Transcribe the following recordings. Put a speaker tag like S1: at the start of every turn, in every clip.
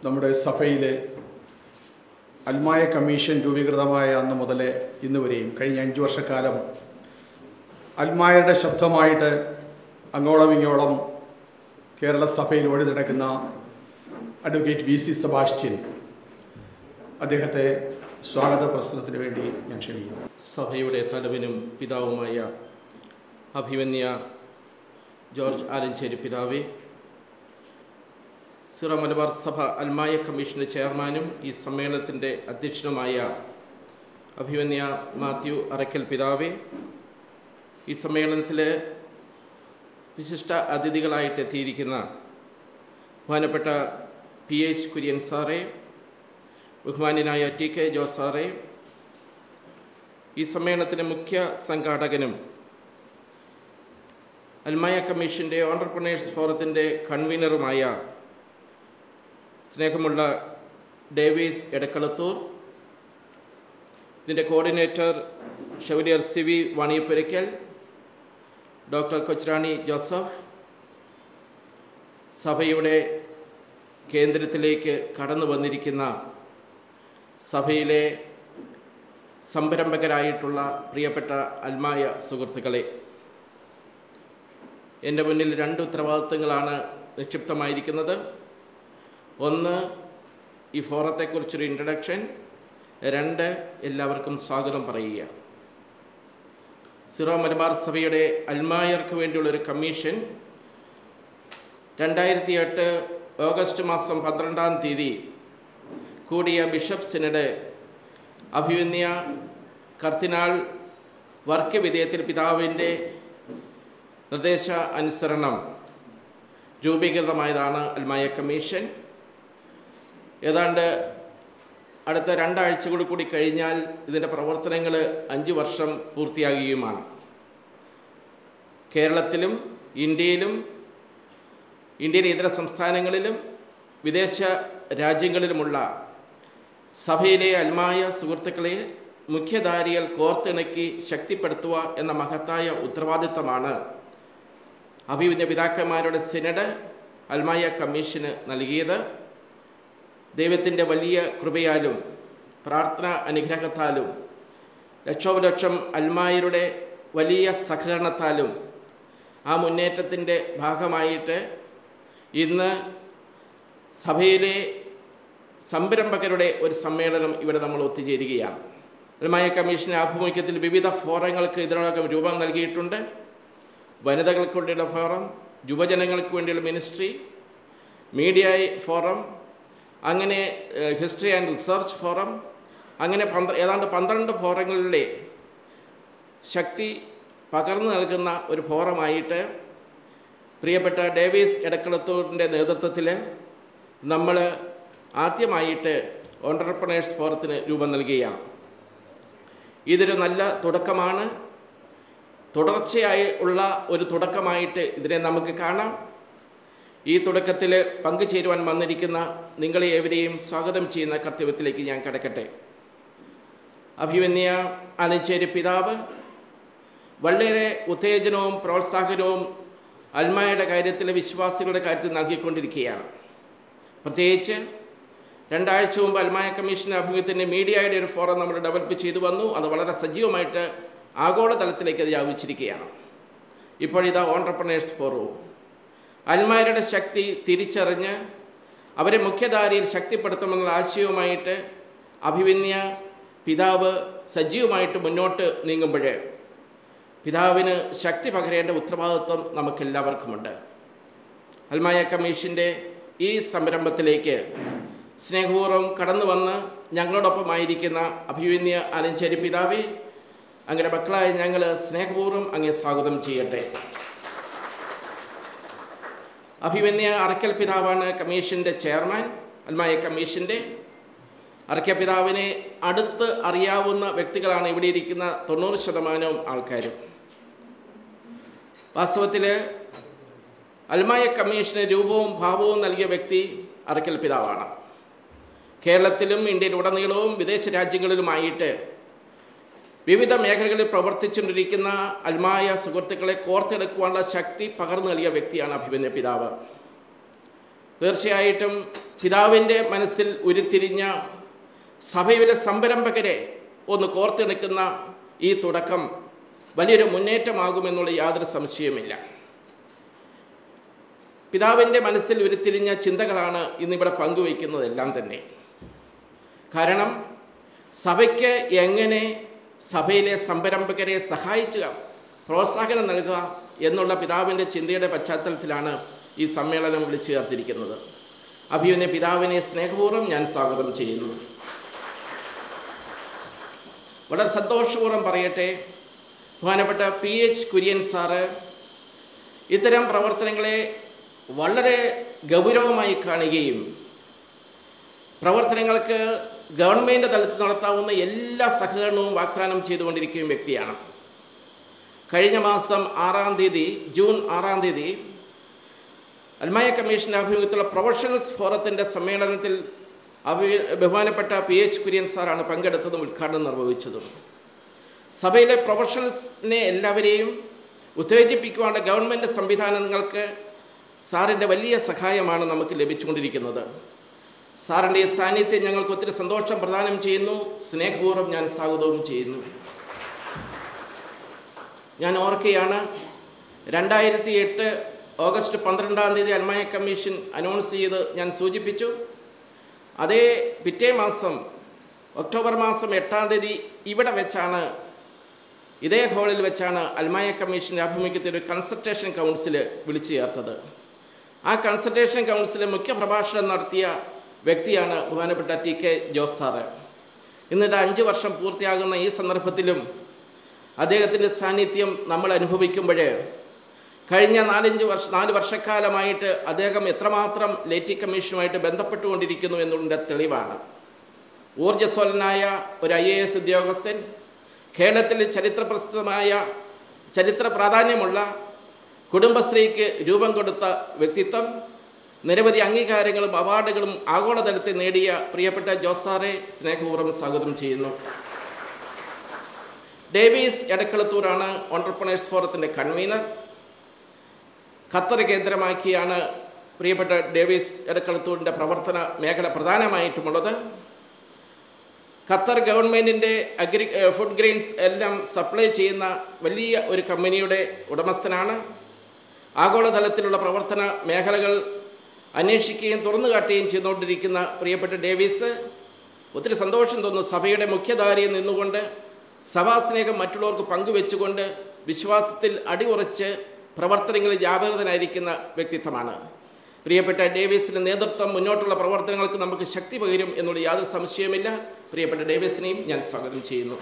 S1: നമ്മുടെ സഭയിലെ അൽമായ കമ്മീഷൻ രൂപീകൃതമായ അന്ന് മുതൽ ഇന്ന് വരെയും കഴിഞ്ഞ അഞ്ച് വർഷക്കാലം അൽമായരുടെ ശബ്ദമായിട്ട് അങ്ങോളം ഇങ്ങോളം കേരള സഭയിൽ ഓടി നടക്കുന്ന അഡ്വക്കേറ്റ് വി സി സെബാസ്റ്റ്യൻ അദ്ദേഹത്തെ സ്വാഗത പ്രസംഗത്തിന് വേണ്ടി ഞാൻ ക്ഷണിക്കുന്നു
S2: സഭയുടെ തലവനും പിതാവുമായ അഭിമന്യ ജോർജ് ആലഞ്ചേരി പിതാവെ സിറോ മലബാർ സഭ അൽമായ കമ്മീഷൻ്റെ ചെയർമാനും ഈ സമ്മേളനത്തിൻ്റെ അധ്യക്ഷനുമായ അഭിമന്യ മാത്യു അറയ്ക്കൽ പിതാവെ ഈ സമ്മേളനത്തിൽ വിശിഷ്ട അതിഥികളായിട്ട് എത്തിയിരിക്കുന്ന ബഹുമാനപ്പെട്ട പി എച്ച് കുര്യൻ സാറേ ബഹുമാന്യനായ ടി കെ ജോസ് സാറേ ഈ സമ്മേളനത്തിൻ്റെ മുഖ്യ സംഘാടകനും അൽമായ കമ്മീഷൻ്റെ ഓണ്ടർപ്രണേഴ്സ് ഫോറത്തിൻ്റെ കൺവീനറുമായ സ്നേഹമുള്ള ഡേവീസ് എടക്കളത്തൂർ ഇതിൻ്റെ coordinator chevalier C V Vaniyapurakkal doctor Kochurani Joseph സഭയുടെ കേന്ദ്രത്തിലേക്ക് കടന്നു വന്നിരിക്കുന്ന സഭയിലെ സംരംഭകരായിട്ടുള്ള പ്രിയപ്പെട്ട അൽമായ സുഹൃത്തുക്കളെ എൻ്റെ മുന്നിൽ രണ്ട് ഉത്തരവാദിത്തങ്ങളാണ് നിക്ഷിപ്തമായിരിക്കുന്നത് ഒന്ന് ഈ ഫോറത്തെക്കുറിച്ചൊരു ഇൻട്രഡക്ഷൻ രണ്ട് എല്ലാവർക്കും സ്വാഗതം പറയുക സിറോ മലബാർ സഭയുടെ അൽമായർക്ക് വേണ്ടിയുള്ളൊരു കമ്മീഷൻ രണ്ടായിരത്തി എട്ട് ഓഗസ്റ്റ് മാസം പന്ത്രണ്ടാം തീയതി കൂടിയ ബിഷപ്പ് സിനഡ് അഭിമന്യ കർത്തിനാൾ വർക്ക വിധേയത്തിൽ പിതാവിൻ്റെ നിർദ്ദേശ അനുസരണം രൂപീകൃതമായതാണ് അൽമായ കമ്മീഷൻ ഏതാണ്ട് അടുത്ത രണ്ടാഴ്ചകൾ കൂടി കഴിഞ്ഞാൽ ഇതിൻ്റെ പ്രവർത്തനങ്ങൾ അഞ്ച് വർഷം പൂർത്തിയാകുകയുമാണ് കേരളത്തിലും ഇന്ത്യയിലും ഇന്ത്യയിലെ ഇതര സംസ്ഥാനങ്ങളിലും വിദേശ രാജ്യങ്ങളിലുമുള്ള സഭയിലെ അൽമായ സുഹൃത്തുക്കളെ മുഖ്യധാരികൾ കോർത്തിണക്കി ശക്തിപ്പെടുത്തുക എന്ന മഹത്തായ ഉത്തരവാദിത്തമാണ് അഭിവിന്യ പിതാക്കന്മാരുടെ സിനഡ് അൽമായ കമ്മീഷന് നൽകിയത് ദൈവത്തിൻ്റെ വലിയ കൃപയാലും പ്രാർത്ഥന അനുഗ്രഹത്താലും ലക്ഷോപലക്ഷം അൽമായരുടെ വലിയ സഹകരണത്താലും ആ മുന്നേറ്റത്തിൻ്റെ ഭാഗമായിട്ട് ഇന്ന് സഭയിലെ സംരംഭകരുടെ ഒരു സമ്മേളനം ഇവിടെ നമ്മൾ ഒത്തുചേരുകയാണ് അൽമായ കമ്മീഷൻ്റെ ആഭിമുഖ്യത്തിൽ വിവിധ ഫോറങ്ങൾക്ക് ഇതിനോടകം രൂപം നൽകിയിട്ടുണ്ട് വനിതകൾക്ക് വേണ്ടിയുള്ള ഫോറം യുവജനങ്ങൾക്ക് വേണ്ടിയുള്ള മിനിസ്ട്രി മീഡിയ ഫോറം അങ്ങനെ ഹിസ്റ്ററി ആൻഡ് റിസർച്ച് ഫോറം അങ്ങനെ പന്ത്ര ഏതാണ്ട് പന്ത്രണ്ട് ഫോറങ്ങളുടെ ശക്തി പകർന്നു നൽകുന്ന ഒരു ഫോറമായിട്ട് പ്രിയപ്പെട്ട ഡേവിസ് എടക്കളത്തൂരിൻ്റെ നേതൃത്വത്തിൽ നമ്മൾ ആദ്യമായിട്ട് ഓണ്ടർപ്രണേഴ്സ് ഫോറത്തിന് രൂപം നൽകുകയാണ് ഇതൊരു നല്ല തുടക്കമാണ് തുടർച്ചയായി ഉള്ള ഒരു തുടക്കമായിട്ട് ഇതിനെ നമുക്ക് കാണാം ഈ തുടക്കത്തിൽ പങ്കുചേരുവാൻ വന്നിരിക്കുന്ന നിങ്ങളെ ഏവരെയും സ്വാഗതം ചെയ്യുന്ന കർത്തവ്യത്തിലേക്ക് ഞാൻ കിടക്കട്ടെ അഭിമന്യ അനച്ചേരി പിതാവ് വളരെ ഉത്തേജനവും പ്രോത്സാഹനവും അൽമായുടെ കാര്യത്തിലെ വിശ്വാസികളുടെ കാര്യത്തിൽ നൽകിക്കൊണ്ടിരിക്കുകയാണ് പ്രത്യേകിച്ച് രണ്ടാഴ്ച മുമ്പ് അൽമായ കമ്മീഷൻ്റെ ആഭിമുഖ്യത്തിൻ്റെ മീഡിയയുടെ ഒരു ഫോറം നമ്മൾ ഡെവലപ്പ് ചെയ്തു വന്നു അത് വളരെ സജീവമായിട്ട് ആഗോളതലത്തിലേക്ക് അത് വ്യാപിച്ചിരിക്കുകയാണ് ഇപ്പോഴിതാ ഓണ്ടർപ്രണേഴ്സ് ഫോറവും അൽമാരുടെ ശക്തി തിരിച്ചറിഞ്ഞ് അവരെ മുഖ്യധാരയിൽ ശക്തിപ്പെടുത്തുമെന്നുള്ള ആശയവുമായിട്ട് അഭിമന്യ പിതാവ് സജീവമായിട്ട് മുന്നോട്ട് നീങ്ങുമ്പോൾ പിതാവിന് ശക്തി പകരേണ്ട ഉത്തരവാദിത്വം നമുക്കെല്ലാവർക്കുമുണ്ട് അൽമായ കമ്മീഷൻ്റെ ഈ സംരംഭത്തിലേക്ക് സ്നേഹപൂർവ്വം കടന്നു വന്ന് ഞങ്ങളോടൊപ്പമായിരിക്കുന്ന അഭിമന്യ അലഞ്ചേരി പിതാവെ അങ്ങനെ മക്കളായ ഞങ്ങൾ സ്നേഹപൂർവ്വം അങ്ങേ സ്വാഗതം ചെയ്യട്ടെ അഭിമന്യ അറക്കൽ പിതാവാണ് കമ്മീഷൻ്റെ ചെയർമാൻ അൽമായ കമ്മീഷൻ്റെ അറക്കൽ പിതാവിനെ അടുത്ത് അറിയാവുന്ന വ്യക്തികളാണ് ഇവിടെ ഇരിക്കുന്ന തൊണ്ണൂറ് ശതമാനവും ആൾക്കാരും വാസ്തവത്തിൽ അൽമായ കമ്മീഷന് രൂപവും ഭാവവും നൽകിയ വ്യക്തി അറക്കൽ പിതാവാണ് കേരളത്തിലും ഇന്ത്യയിലുടനീളവും വിദേശ രാജ്യങ്ങളിലുമായിട്ട് വിവിധ മേഖലകളിൽ പ്രവർത്തിച്ചുകൊണ്ടിരിക്കുന്ന അൽമായ സുഹൃത്തുക്കളെ കോർത്തെടുക്കുവാനുള്ള ശക്തി പകർന്നു നൽകിയ വ്യക്തിയാണ് അഭിമന്യ പിതാവ് തീർച്ചയായിട്ടും പിതാവിൻ്റെ മനസ്സിൽ ഉരുത്തിരിഞ്ഞ സഭയിലെ സംരംഭകരെ ഒന്ന് കോർത്തിണക്കുന്ന ഈ തുടക്കം വലിയൊരു മുന്നേറ്റമാകുമെന്നുള്ള യാതൊരു സംശയവുമില്ല പിതാവിൻ്റെ മനസ്സിൽ ഉരുത്തിരിഞ്ഞ ചിന്തകളാണ് ഇന്നിവിടെ പങ്കുവയ്ക്കുന്നതെല്ലാം തന്നെ കാരണം സഭയ്ക്ക് എങ്ങനെ സഭയിലെ സംരംഭകരെ സഹായിച്ചുക പ്രോത്സാഹനം നൽകുക എന്നുള്ള പിതാവിൻ്റെ ചിന്തയുടെ പശ്ചാത്തലത്തിലാണ് ഈ സമ്മേളനം വിളിച്ചു ചേർത്തിരിക്കുന്നത് അഭിയുന്ന പിതാവിനെ സ്നേഹപൂർവ്വം ഞാൻ സ്വാഗതം ചെയ്യുന്നു വളരെ സന്തോഷപൂർവ്വം പറയട്ടെ ബഹുമാനപ്പെട്ട പി എച്ച് കുര്യൻ സാറ് ഇത്തരം പ്രവർത്തനങ്ങളെ വളരെ ഗൗരവമായി കാണുകയും പ്രവർത്തനങ്ങൾക്ക് ഗവൺമെൻറ് തലത്തിൽ നടത്താവുന്ന എല്ലാ സഹകരണവും വാഗ്ദാനം ചെയ്തുകൊണ്ടിരിക്കുകയും വ്യക്തിയാണ് കഴിഞ്ഞ മാസം ആറാം തീയതി ജൂൺ ആറാം തീയതി അൽമായ കമ്മീഷൻ്റെ ആഭിമുഖ്യത്തിലുള്ള പ്രൊഫഷണൽസ് ഫോറത്തിൻ്റെ സമ്മേളനത്തിൽ അഭി ബഹുമാനപ്പെട്ട പി എച്ച് കുര്യൻ സാറാണ് പങ്കെടുത്തതും ഉദ്ഘാടനം നിർവഹിച്ചതും സഭയിലെ പ്രൊഫഷണൽസിനെ എല്ലാവരെയും ഉത്തേജിപ്പിക്കുവാനുള്ള ഗവൺമെൻറ് സംവിധാനങ്ങൾക്ക് സാറിൻ്റെ വലിയ സഹായമാണ് നമുക്ക് ലഭിച്ചുകൊണ്ടിരിക്കുന്നത് സാറിൻ്റെ ഈ സാന്നിധ്യം ഞങ്ങൾക്ക് ഒത്തിരി സന്തോഷം പ്രദാനം ചെയ്യുന്നു സ്നേഹപൂർവ്വം ഞാൻ സ്വാഗതവും ചെയ്യുന്നു ഞാൻ ഓർക്കുകയാണ് രണ്ടായിരത്തി എട്ട് ഓഗസ്റ്റ് പന്ത്രണ്ടാം തീയതി അൽമായ കമ്മീഷൻ അനൗൺസ് ചെയ്ത് ഞാൻ സൂചിപ്പിച്ചു അതേ പിറ്റേ മാസം ഒക്ടോബർ മാസം എട്ടാം തീയതി ഇവിടെ വെച്ചാണ് ഇതേ ഹാളിൽ വെച്ചാണ് അൽമായ കമ്മീഷൻ്റെ ആഭിമുഖ്യത്തിൽ ഒരു കൺസൾട്ടേഷൻ കൗൺസിൽ വിളിച്ചു ചേർത്തത് ആ കൺസൾട്ടേഷൻ കൗൺസിൽ മുഖ്യ പ്രഭാഷണം നടത്തിയ വ്യക്തിയാണ് ബഹുമാനപ്പെട്ട ടി കെ ജോസ് സാറ് ഇന്നിത് അഞ്ച് വർഷം പൂർത്തിയാകുന്ന ഈ സന്ദർഭത്തിലും അദ്ദേഹത്തിൻ്റെ സാന്നിധ്യം നമ്മൾ അനുഭവിക്കുമ്പോൾ കഴിഞ്ഞ നാലഞ്ച് വർഷ നാല് വർഷക്കാലമായിട്ട് അദ്ദേഹം എത്രമാത്രം ലേറ്റി കമ്മീഷനുമായിട്ട് ബന്ധപ്പെട്ടുകൊണ്ടിരിക്കുന്നു എന്നുള്ളതിൻ്റെ തെളിവാണ് ഊർജ്ജസ്വലനായ ഒരു ഐ എ എസ് ഉദ്യോഗസ്ഥൻ കേരളത്തിൽ ചരിത്രപ്രസിദ്ധമായ ചരിത്ര പ്രാധാന്യമുള്ള കുടുംബശ്രീക്ക് രൂപം കൊടുത്ത വ്യക്തിത്വം നിരവധി അംഗീകാരങ്ങളും അവാർഡുകളും ആഗോളതലത്തിൽ നേടിയ പ്രിയപ്പെട്ട ജോസാറെ സ്നേഹപൂർവ്വം സ്വാഗതം ചെയ്യുന്നു ഡേവീസ് എടക്കളത്തൂരാണ് ഓണ്ടർപ്രണേഴ്സ് ഫോറത്തിൻ്റെ കൺവീനർ ഖത്തർ കേന്ദ്രമാക്കിയാണ് പ്രിയപ്പെട്ട ഡേവീസ് എടക്കളത്തൂരിൻ്റെ പ്രവർത്തന മേഖല പ്രധാനമായിട്ടുമുള്ളത് ഖത്തർ ഗവൺമെൻറ്റിൻ്റെ അഗ്രി ഫുഡ് ഗ്രെയിൻസ് എല്ലാം സപ്ലൈ ചെയ്യുന്ന വലിയ ഒരു കമ്പനിയുടെ ഉടമസ്ഥനാണ് ആഗോളതലത്തിലുള്ള പ്രവർത്തന മേഖലകൾ അന്വേഷിക്കുകയും തുറന്നു കാട്ടുകയും ചെയ്തുകൊണ്ടിരിക്കുന്ന പ്രിയപ്പെട്ട ഡേവിസ് ഒത്തിരി സന്തോഷം തോന്നുന്നു സഭയുടെ മുഖ്യധാരയിൽ നിന്നുകൊണ്ട് സഭാസ്നേഹം മറ്റുള്ളവർക്ക് പങ്കുവെച്ചുകൊണ്ട് വിശ്വാസത്തിൽ അടിയുറച്ച് പ്രവർത്തനങ്ങളിൽ ജാഗ്രതനായിരിക്കുന്ന വ്യക്തിത്വമാണ് പ്രിയപ്പെട്ട ഡേവിസിൻ്റെ നേതൃത്വം മുന്നോട്ടുള്ള പ്രവർത്തനങ്ങൾക്ക് നമുക്ക് ശക്തി പകരും എന്നുള്ള യാതൊരു സംശയവുമില്ല പ്രിയപ്പെട്ട ഡേവിസിനെയും ഞാൻ സ്വാഗതം ചെയ്യുന്നു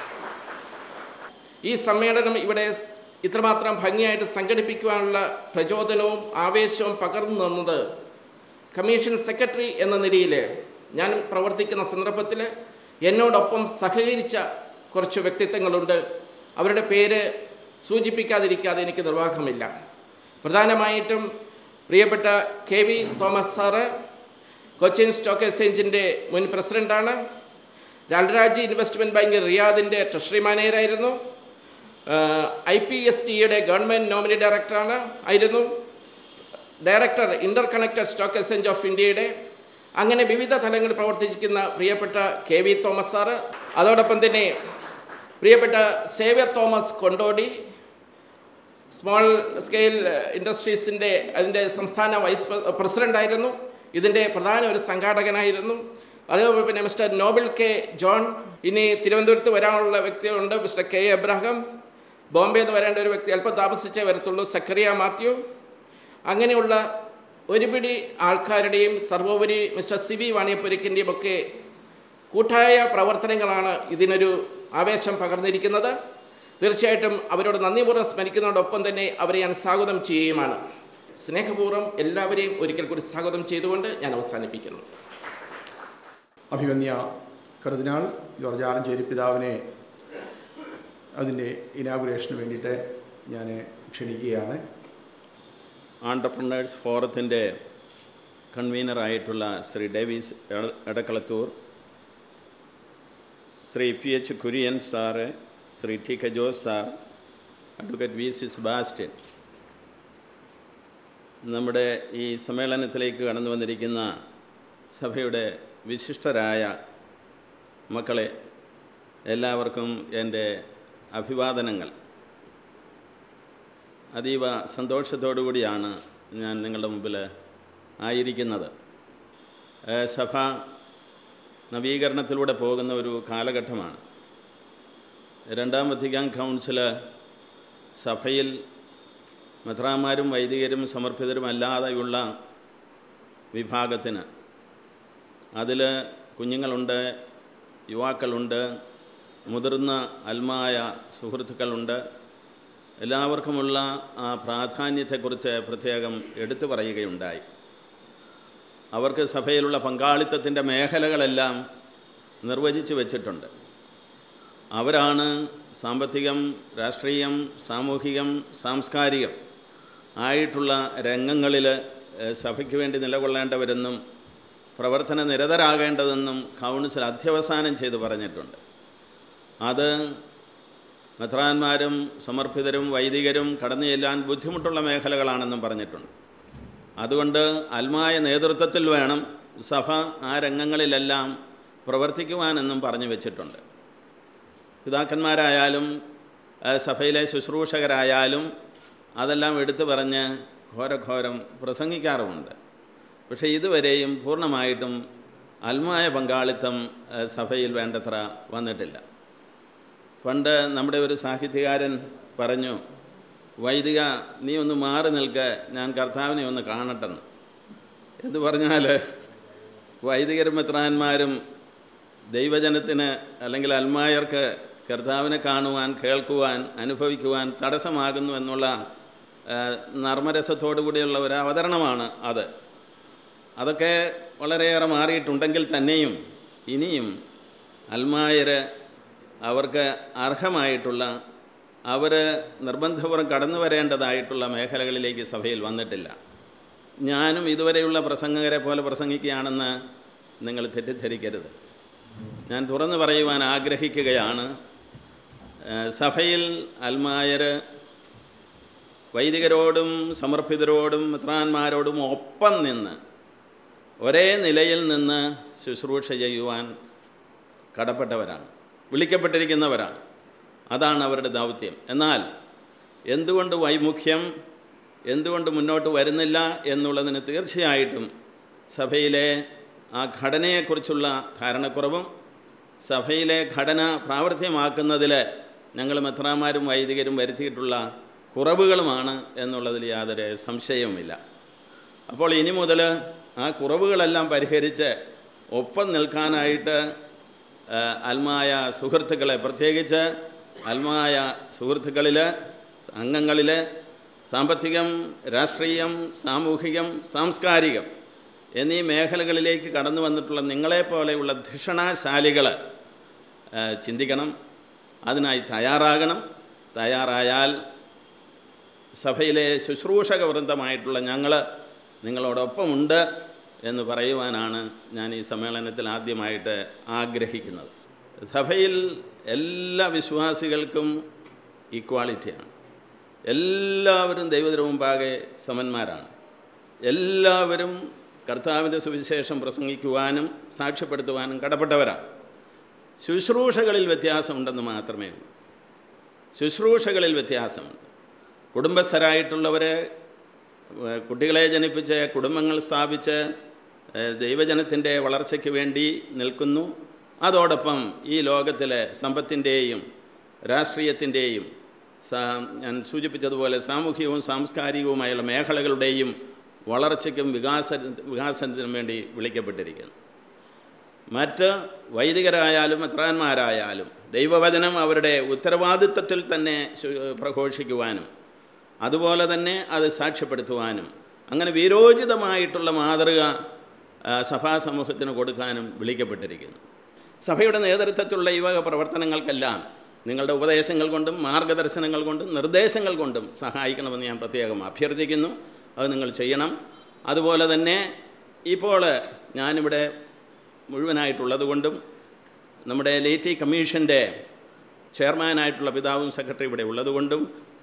S2: ഈ സമ്മേളനം ഇവിടെ ഇത്രമാത്രം ഭംഗിയായിട്ട് സംഘടിപ്പിക്കുവാനുള്ള പ്രചോദനവും ആവേശവും പകർന്നു തന്നത് കമ്മീഷൻ സെക്രട്ടറി എന്ന നിലയിൽ ഞാൻ പ്രവർത്തിക്കുന്ന സന്ദർഭത്തിൽ എന്നോടൊപ്പം സഹകരിച്ച കുറച്ച് വ്യക്തിത്വങ്ങളുണ്ട് അവരുടെ പേര് സൂചിപ്പിക്കാതിരിക്കാതെ എനിക്ക് നിർവാഹമില്ല പ്രധാനമായിട്ടും പ്രിയപ്പെട്ട K V Thomas sir Cochin stock എക്സ്ചേഞ്ചിൻ്റെ മുൻ പ്രസിഡൻ്റാണ് രാജരാജ്യ ഇൻവെസ്റ്റ്മെൻറ്റ് ബാങ്ക് റിയാദിൻ്റെ ട്രഷറി മാനേജറായിരുന്നു ഐ പി എസ് ടിയുടെ ഗവൺമെൻറ് നോമിനി ഡയറക്ടറാണ് ആയിരുന്നു director interconnected stock exchange of ഇന്ത്യയുടെ അങ്ങനെ വിവിധ തലങ്ങളിൽ പ്രവർത്തിക്കുന്ന പ്രിയപ്പെട്ട കെ വി തോമസ് സാറ് അതോടൊപ്പം തന്നെ പ്രിയപ്പെട്ട സേവ്യർ തോമസ് കൊണ്ടോടി സ്മോൾ സ്കെയിൽ ഇൻഡസ്ട്രീസിൻ്റെ അതിൻ്റെ സംസ്ഥാന വൈസ് പ്രസിഡൻ്റായിരുന്നു ഇതിൻ്റെ പ്രധാന ഒരു സംഘാടകനായിരുന്നു അതേപോലെ പിന്നെ മിസ്റ്റർ നോബിൾ കെ ജോൺ ഇനി തിരുവനന്തപുരത്ത് വരാനുള്ള വ്യക്തിയുണ്ട് മിസ്റ്റർ കെ എബ്രഹാം ബോംബെ നിന്ന് വരേണ്ട ഒരു വ്യക്തി അല്പം താമസിച്ചേ വരത്തുള്ളൂ സക്കറിയ മാത്യു അങ്ങനെയുള്ള ഒരുപിടി ആൾക്കാരുടെയും സർവോപരി മിസ്റ്റർ സി വി വാണിയപ്പുരിക്കിൻ്റെയും ഒക്കെ കൂട്ടായ പ്രവർത്തനങ്ങളാണ് ഇതിനൊരു ആവേശം പകർന്നിരിക്കുന്നത് തീർച്ചയായിട്ടും അവരോട് നന്ദിപൂർവ്വം സ്മരിക്കുന്നതോടൊപ്പം തന്നെ അവരെ ഞാൻ സ്വാഗതം ചെയ്യുകയുമാണ് സ്നേഹപൂർവ്വം എല്ലാവരെയും ഒരിക്കൽ കൂടി സ്വാഗതം ചെയ്തുകൊണ്ട് ഞാൻ അവസാനിപ്പിക്കുന്നു
S1: അഭിമന്യ കർദിനാൾ ജോർജ് ആലഞ്ചേരി പിതാവിനെ അതിൻ്റെ ഇനാഗുറേഷന് വേണ്ടിയിട്ട് ഞാൻ ക്ഷണിക്കുകയാണ്
S3: ആണ്ടർപ്രണേഴ്സ് ഫോറത്തിൻ്റെ കൺവീനറായിട്ടുള്ള ശ്രീ ഡേവിസ് എട- Edakkalathur Shri P H Kurian sir Shri T K Jose sir advocate V C Sebastian നമ്മുടെ ഈ സമ്മേളനത്തിലേക്ക് കടന്നു വന്നിരിക്കുന്ന സഭയുടെ വിശിഷ്ടരായ മക്കളെ എല്ലാവർക്കും എൻ്റെ അഭിവാദനങ്ങൾ അതീവ സന്തോഷത്തോടു കൂടിയാണ് ഞാൻ നിങ്ങളുടെ മുമ്പിൽ ആയിരിക്കുന്നത് ഏഹ് സഭ നവീകരണത്തിലൂടെ പോകുന്ന ഒരു കാലഘട്ടമാണ് രണ്ടാം വത്തിക്കാൻ കൗൺസില് സഭയിൽ മെത്രാന്മാരും വൈദികരും സമർപ്പിതരുമല്ലാതെയുള്ള വിഭാഗത്തിന് അതിൽ കുഞ്ഞുങ്ങളുണ്ട് യുവാക്കളുണ്ട് മുതിർന്ന അൽമായ സുഹൃത്തുക്കളുണ്ട് എല്ലാവർക്കുമുള്ള ആ പ്രാധാന്യത്തെക്കുറിച്ച് പ്രത്യേകം എടുത്തു പറയുകയുണ്ടായി അവർക്ക് സഭയിലുള്ള പങ്കാളിത്തത്തിൻ്റെ മേഖലകളെല്ലാം നിർവചിച്ചു വച്ചിട്ടുണ്ട് അവരാണ് സാമ്പത്തികം രാഷ്ട്രീയം സാമൂഹികം സാംസ്കാരികം ആയിട്ടുള്ള രംഗങ്ങളിൽ ഏഹ്, സഭയ്ക്ക് വേണ്ടി നിലകൊള്ളേണ്ടവരെന്നും പ്രവർത്തന നിരതരാകേണ്ടതെന്നും കൗൺസിൽ അധ്യവസാനം ചെയ്ത് പറഞ്ഞിട്ടുണ്ട് അത് മെത്രാന്മാരും സമർപ്പിതരും വൈദികരും കടന്നു ചെല്ലാൻ ബുദ്ധിമുട്ടുള്ള മേഖലകളാണെന്നും പറഞ്ഞിട്ടുണ്ട് അതുകൊണ്ട് അൽമായ നേതൃത്വത്തിൽ വേണം സഭ ആ രംഗങ്ങളിലെല്ലാം പ്രവർത്തിക്കുവാനെന്നും പറഞ്ഞു വെച്ചിട്ടുണ്ട് പിതാക്കന്മാരായാലും ആ, സഭയിലെ ശുശ്രൂഷകരായാലും അതെല്ലാം എടുത്തു പറഞ്ഞ് ഘോരഘോരം പ്രസംഗിക്കാറുമുണ്ട് പക്ഷേ ഇതുവരെയും പൂർണ്ണമായിട്ടും അൽമായ പങ്കാളിത്തം ആ, സഭയിൽ വേണ്ടത്ര വന്നിട്ടില്ല പണ്ട് നമ്മുടെ ഒരു സാഹിത്യകാരൻ പറഞ്ഞു വൈദിക നീ ഒന്ന് മാറി നിൽക്ക ഞാൻ കർത്താവിനെ ഒന്ന് കാണട്ടെന്ന് എന്ന് പറഞ്ഞാൽ വൈദികരും മെത്രാന്മാരും ദൈവജനത്തിന് അല്ലെങ്കിൽ അൽമായർക്ക് കർത്താവിനെ കാണുവാൻ കേൾക്കുവാൻ അനുഭവിക്കുവാൻ തടസ്സമാകുന്നു എന്നുള്ള ആ, നർമ്മരസത്തോടു കൂടിയുള്ള ഒരു അവതരണമാണ് അത് അതൊക്കെ വളരെയേറെ മാറിയിട്ടുണ്ടെങ്കിൽ തന്നെയും ഇനിയും അൽമായർ അവർക്ക് അർഹമായിട്ടുള്ള അവർ നിർബന്ധപൂർവ്വം കടന്നു വരേണ്ടതായിട്ടുള്ള മേഖലകളിലേക്ക് സഭയിൽ വന്നിട്ടില്ല ഞാനും ഇതുവരെയുള്ള പ്രസംഗകരെ പോലെ പ്രസംഗിക്കുകയാണെന്ന് നിങ്ങൾ തെറ്റിദ്ധരിക്കരുത് ഞാൻ തുറന്നു പറയുവാൻ ആഗ്രഹിക്കുകയാണ് ഏഹ് സഭയിൽ അൽമായർ വൈദികരോടും സമർപ്പിതരോടും മിത്രാന്മാരോടും ഒപ്പം നിന്ന് ഒരേ നിലയിൽ നിന്ന് ശുശ്രൂഷ ചെയ്യുവാൻ കടപ്പെട്ടവരാണ് വിളിക്കപ്പെട്ടിരിക്കുന്നവരാണ് അതാണ് അവരുടെ ദൗത്യം എന്നാൽ എന്തുകൊണ്ട് വൈമുഖ്യം എന്തുകൊണ്ട് മുന്നോട്ട് വരുന്നില്ല എന്നുള്ളതിന് തീർച്ചയായിട്ടും സഭയിലെ ആ ഘടനയെക്കുറിച്ചുള്ള ധാരണക്കുറവും സഭയിലെ ഘടന പ്രാവർത്തികമാക്കുന്നതിൽ ഞങ്ങൾ മെത്രാന്മാരും വൈദികരും വരുത്തിയിട്ടുള്ള കുറവുകളുമാണ് എന്നുള്ളതിൽ യാതൊരു സംശയവുമില്ല അപ്പോൾ ഇനി മുതൽ ആ കുറവുകളെല്ലാം പരിഹരിച്ച് ഒപ്പം നിൽക്കാനായിട്ട് ആ, അൽമായ സുഹൃത്തുക്കളെ പ്രത്യേകിച്ച് അൽമായ സുഹൃത്തുക്കളിൽ അംഗങ്ങളിൽ സാമ്പത്തികം രാഷ്ട്രീയം സാമൂഹികം സാംസ്കാരികം എന്നീ മേഖലകളിലേക്ക് കടന്നു വന്നിട്ടുള്ള നിങ്ങളെപ്പോലെയുള്ള ധിഷണാശാലികൾ ചിന്തിക്കണം അതിനായി തയ്യാറാകണം തയ്യാറായാൽ സഭയിലെ ശുശ്രൂഷക വൃന്ദമായിട്ടുള്ള ഞങ്ങൾ നിങ്ങളോടൊപ്പമുണ്ട് എന്ന് പറയുവാനാണ് ഞാൻ ഈ സമ്മേളനത്തിൽ ആദ്യമായിട്ട് ആഗ്രഹിക്കുന്നത് സഭയിൽ എല്ലാ വിശ്വാസികൾക്കും ഈക്വാളിറ്റിയാണ് എല്ലാവരും ദൈവത്തിന് മുമ്പാകെ സമന്മാരാണ് എല്ലാവരും കർത്താവിൻ്റെ സുവിശേഷം പ്രസംഗിക്കുവാനും സാക്ഷ്യപ്പെടുത്തുവാനും കടപ്പെട്ടവരാണ് ശുശ്രൂഷകളിൽ വ്യത്യാസമുണ്ടെന്ന് മാത്രമേ ഉള്ളൂ ശുശ്രൂഷകളിൽ വ്യത്യാസമുണ്ട് കുടുംബസ്ഥരായിട്ടുള്ളവരെ ഏഹ്, കുട്ടികളെ ജനിപ്പിച്ച് കുടുംബങ്ങൾ സ്ഥാപിച്ച് ഏഹ്, ദൈവജനത്തിൻ്റെ വളർച്ചയ്ക്ക് വേണ്ടി നിൽക്കുന്നു അതോടൊപ്പം ഈ ലോകത്തിലെ സമ്പത്തിൻ്റെയും രാഷ്ട്രീയത്തിൻ്റെയും സാ ഞാൻ സൂചിപ്പിച്ചതുപോലെ സാമൂഹികവും സാംസ്കാരികവുമായുള്ള മേഖലകളുടെയും വളർച്ചയ്ക്കും വികാസ വികാസത്തിനും വേണ്ടി വിളിക്കപ്പെട്ടിരിക്കുന്നു മറ്റ് വൈദികരായാലും മെത്രാന്മാരായാലും ദൈവവചനം അവരുടെ ഉത്തരവാദിത്വത്തിൽ തന്നെ ശു- പ്രഘോഷിക്കുവാനും അതുപോലെ തന്നെ അത് സാക്ഷ്യപ്പെടുത്തുവാനും അങ്ങനെ വീരോചിതമായിട്ടുള്ള മാതൃക ആ, സഭാ സമൂഹത്തിന് കൊടുക്കാനും വിളിക്കപ്പെട്ടിരിക്കുന്നു സഭയുടെ നേതൃത്വത്തിലുള്ള ഈ വക പ്രവർത്തനങ്ങൾക്കെല്ലാം നിങ്ങളുടെ ഉപദേശങ്ങൾ കൊണ്ടും മാർഗദർശനങ്ങൾ കൊണ്ടും നിർദ്ദേശങ്ങൾ കൊണ്ടും സഹായിക്കണമെന്ന് ഞാൻ പ്രത്യേകം അഭ്യർത്ഥിക്കുന്നു അത് നിങ്ങൾ ചെയ്യണം അതുപോലെ തന്നെ ഇപ്പോൾ ഞാനിവിടെ മുഴുവനായിട്ടുള്ളത് കൊണ്ടും നമ്മുടെ ലേറ്റി കമ്മീഷൻ്റെ ചെയർമാനായിട്ടുള്ള പിതാവും സെക്രട്ടറി ഇവിടെ ഉള്ളതുകൊണ്ടും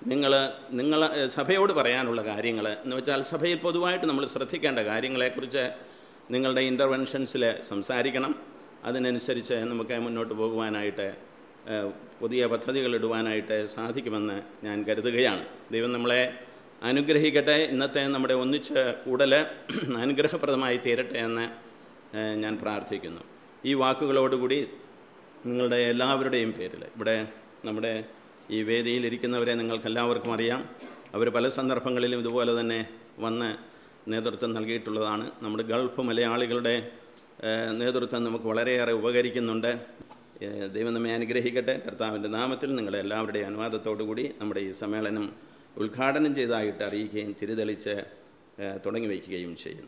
S3: നിങ്ങൾ നിങ്ങൾ സഭയോട് പറയാനുള്ള കാര്യങ്ങൾ എന്ന് വെച്ചാൽ സഭയിൽ പൊതുവായിട്ട് നമ്മൾ ശ്രദ്ധിക്കേണ്ട കാര്യങ്ങളെക്കുറിച്ച് നിങ്ങളുടെ ഇൻ്റർവെൻഷൻസിൽ സംസാരിക്കണം അതിനനുസരിച്ച് നമുക്ക് മുന്നോട്ട് പോകുവാനായിട്ട് ഏഹ്, പുതിയ പദ്ധതികൾ ഇടുവാനായിട്ട് സാധിക്കുമെന്ന് ഞാൻ കരുതുകയാണ് ദൈവം നമ്മളെ അനുഗ്രഹിക്കട്ടെ ഇന്നത്തെ നമ്മുടെ ഒന്നിച്ച് കൂടൽ അനുഗ്രഹപ്രദമായി തീരട്ടെ എന്ന് ഏഹ്, ഞാൻ പ്രാർത്ഥിക്കുന്നു ഈ വാക്കുകളോടുകൂടി നിങ്ങളുടെ എല്ലാവരുടെയും പേരിൽ ഇവിടെ നമ്മുടെ ഈ വേദിയിൽ ഇരിക്കുന്നവരെ നിങ്ങൾക്കെല്ലാവർക്കും അറിയാം അവർ പല സന്ദർഭങ്ങളിലും ഇതുപോലെ തന്നെ വന്ന് നേതൃത്വം നൽകിയിട്ടുള്ളതാണ് നമ്മുടെ ഗൾഫ് മലയാളികളുടെ ഏഹ്, നേതൃത്വം നമുക്ക് വളരെയേറെ ഉപകരിക്കുന്നുണ്ട് ഏഹ്, ദൈവം നമ്മെ അനുഗ്രഹിക്കട്ടെ കർത്താവിൻ്റെ നാമത്തിൽ നിങ്ങളുടെ എല്ലാവരുടെയും അനുവാദത്തോടു കൂടി നമ്മുടെ ഈ സമ്മേളനം ഉദ്ഘാടനം ചെയ്തതായിട്ട് അറിയിക്കുകയും തിരിതെളിച്ച് ഏഹ്, തുടങ്ങി വയ്ക്കുകയും ചെയ്യുന്നു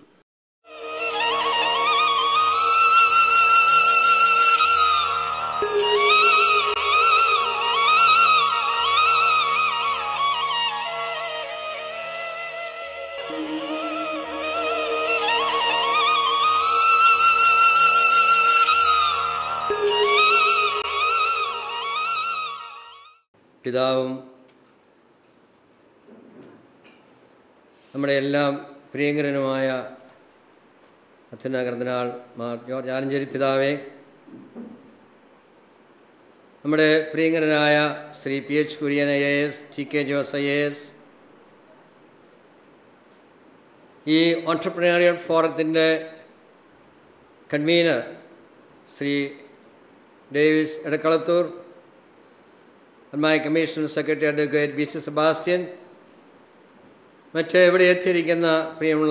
S4: പിതാവും നമ്മുടെ എല്ലാം പ്രിയങ്കരനുമായ അത്യുന്നകർദ്ദനാൾ മാർ ജോർജ് ആലഞ്ചേരി പിതാവേ നമ്മുടെ പ്രിയങ്കരനായ Shri P H Kurian I A S T K Jose I A S ഈ ഓൺട്രപ്രണറിയൽ ഫോറത്തിൻ്റെ convener Shri Davis Edakkalathur my commissioner secretary advocate B C Sebastian മറ്റ് ഇവിടെ എത്തിയിരിക്കുന്ന പ്രിയമുള്ള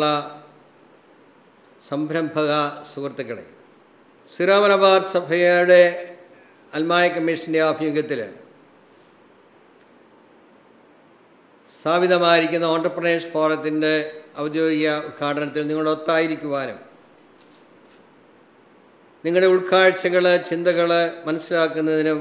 S4: സംരംഭക സുഹൃത്തുക്കളെ സിറാമലബാർ സഭയുടെ അൽമായ കമ്മീഷൻ്റെ ആഭിമുഖ്യത്തിൽ സ്ഥാപിതമായിരിക്കുന്ന ഓണ്ടർപ്രണേഴ്സ് ഫോറത്തിൻ്റെ ഔദ്യോഗിക ഉദ്ഘാടനത്തിൽ നിങ്ങളൊത്തായിരിക്കുവാനും നിങ്ങളുടെ ഉൾക്കാഴ്ചകൾ ചിന്തകൾ മനസ്സിലാക്കുന്നതിനും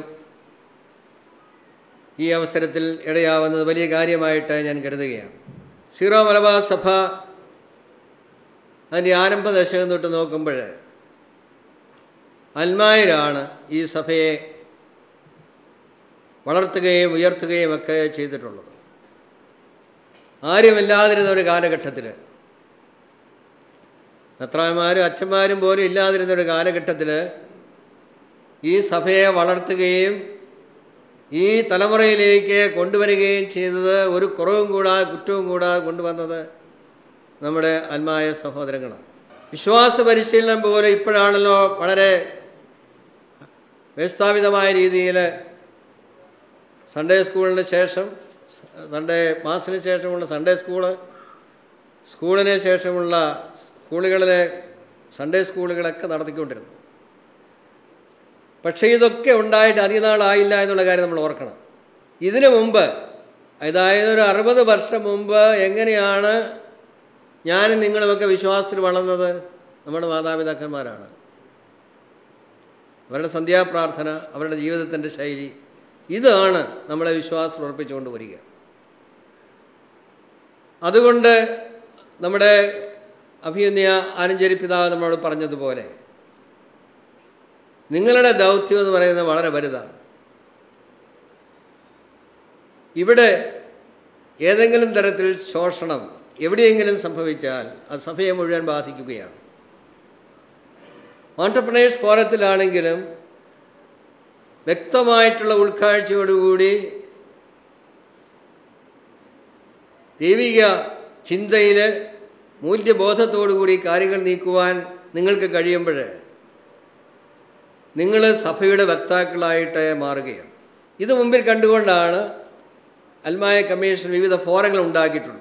S4: ഈ അവസരത്തിൽ ഇടയാവുന്നത് വലിയ കാര്യമായിട്ട് ഞാൻ കരുതുകയാണ് സീറോ മലബാർ സഭ അതിൻ്റെ ആരംഭ ദശകം തൊട്ട് നോക്കുമ്പോൾ അൽമായരാണ് ഈ സഭയെ വളർത്തുകയും ഉയർത്തുകയും ഒക്കെ ചെയ്തിട്ടുള്ളത് ആരുമില്ലാതിരുന്ന ഒരു കാലഘട്ടത്തിൽ മെത്രാന്മാരും അച്ഛന്മാരും പോലും ഇല്ലാതിരുന്ന ഒരു കാലഘട്ടത്തിൽ ഈ സഭയെ വളർത്തുകയും ഈ തലമുറയിലേക്ക് കൊണ്ടുവരികയും ചെയ്തത് ഒരു കുറവും കൂടാതെ കുറ്റവും കൂടാതെ കൊണ്ടുവന്നത് നമ്മുടെ അന്മായ സഹോദരങ്ങളാണ് വിശ്വാസ പരിശീലനം പോലെ ഇപ്പോഴാണല്ലോ വളരെ വ്യവസ്ഥാപിതമായ രീതിയിൽ സൺഡേ സ്കൂളിന് ശേഷം സൺഡേ മാസത്തിന് ശേഷമുള്ള സൺഡേ സ്കൂള് സ്കൂളിന് ശേഷമുള്ള സ്കൂളുകളിലെ സൺഡേ സ്കൂളുകളൊക്കെ നടത്തിക്കൊണ്ടിരുന്നു പക്ഷേ ഇതൊക്കെ ഉണ്ടായിട്ട് അധിക നാളായില്ല എന്നുള്ള കാര്യം നമ്മൾ ഓർക്കണം ഇതിനു മുമ്പ് അതായത് ഒരു അറുപത് വർഷം മുമ്പ് എങ്ങനെയാണ് ഞാനും നിങ്ങളുമൊക്കെ വിശ്വാസത്തിൽ വളർന്നത് നമ്മുടെ മാതാപിതാക്കന്മാരാണ് അവരുടെ സന്ധ്യാപ്രാർത്ഥന അവരുടെ ജീവിതത്തിൻ്റെ ശൈലി ഇതാണ് നമ്മളെ വിശ്വാസം ഉറപ്പിച്ചുകൊണ്ട് വരിക അതുകൊണ്ട് നമ്മുടെ അഭിയന്യ ആനഞ്ചേരി പിതാവ് നമ്മളോട് പറഞ്ഞതുപോലെ നിങ്ങളുടെ ദൗത്യം എന്ന് പറയുന്നത് വളരെ വലുതാണ് ഇവിടെ ഏതെങ്കിലും തരത്തിൽ ശോഷണം എവിടെയെങ്കിലും സംഭവിച്ചാൽ അത് സഭയെ മുഴുവൻ ബാധിക്കുകയാണ് ഓൺടർപ്രണേഴ്സ് ഫോറത്തിലാണെങ്കിലും വ്യക്തമായിട്ടുള്ള ഉൾക്കാഴ്ചയോടുകൂടി ദൈവിക ചിന്തയിൽ മൂല്യബോധത്തോടുകൂടി കാര്യങ്ങൾ നീക്കുവാൻ നിങ്ങൾക്ക് കഴിയുമ്പോൾ നിങ്ങൾ സഭയുടെ വക്താക്കളായിട്ട് മാറുകയാണ് ഇത് മുമ്പിൽ കണ്ടുകൊണ്ടാണ് അൽമായ കമ്മീഷൻ വിവിധ ഫോറങ്ങൾ ഉണ്ടാക്കിയിട്ടുള്ളത്